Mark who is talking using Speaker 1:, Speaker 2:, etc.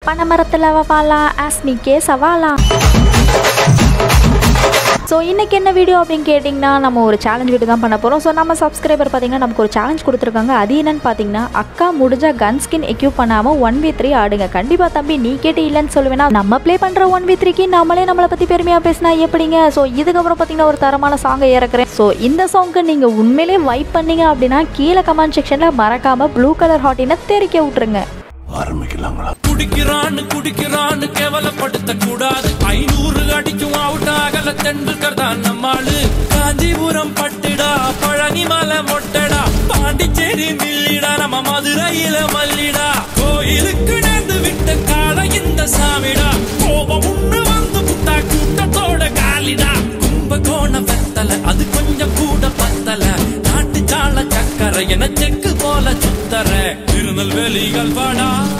Speaker 1: பனைமரத்தில் வாலா ஆஸ்மிக்கே சவாலா ஸோ இன்றைக்கி என்ன வீடியோ அப்படின்னு கேட்டிங்கன்னா நம்ம ஒரு சேலஞ்ச் வீடியோ தான் பண்ண போகிறோம் ஸோ நம்ம சப்ஸ்கிரைபர் பார்த்தீங்கன்னா நமக்கு ஒரு சேலஞ்ச் கொடுத்துருக்காங்க அது என்னன்னு பார்த்தீங்கன்னா அக்கா முடிஞ்ச கன் ஸ்கின் எக்யூப் பண்ணாமல் ஒன் வி த்ரீ ஆடுங்க கண்டிப்பாக தம்பி நீ கேட்டு இல்லைன்னு சொல்லுவேன்னா நம்ம ப்ளே பண்ணுற ஒன் வி த்ரீக்கு நம்மளே நம்மளை பற்றி பெருமையாக பேசினா எப்படிங்க ஸோ இதுக்கப்புறம் பார்த்தீங்கன்னா ஒரு தரமான சாங்கை இறக்குறேன் ஸோ இந்த சாங்க்கு நீங்கள் உண்மையிலே வைப் பண்ணீங்க அப்படின்னா கீழே கமெண்ட் செக்ஷனில் மறக்காமல் ப்ளூ கலர் ஹாட்டினை தெரிக்க விட்ருங்க
Speaker 2: ஆரம்பிக்கலாங்களா
Speaker 3: குடிக்கிறான்னு குடிக்கிறான்னு கேவலப்படுத்த கூடாது ஐநூறு அடிக்கும் அவுட் ஆகல தெண்டுல்கர் தான் நம்மாளு காஞ்சிபுரம் பட்டுடா பழனி மலை மொட்டடா பாண்டிச்சேரி மில்லிடா நம்ம மதுரையில மல்லிடா கோயிலுக்கு நேர்ந்து விட்ட கால இந்த சாமிடா கோபம் உண்ணு வந்து புட்டா கூட்டத்தோட காலிடா கும்பகோண வெத்தல அது கொஞ்சம் கூட பத்தல நாட்டு சால சக்கரை என செக்கு போல சுத்தர திருநெல்வேலிகள் வாடா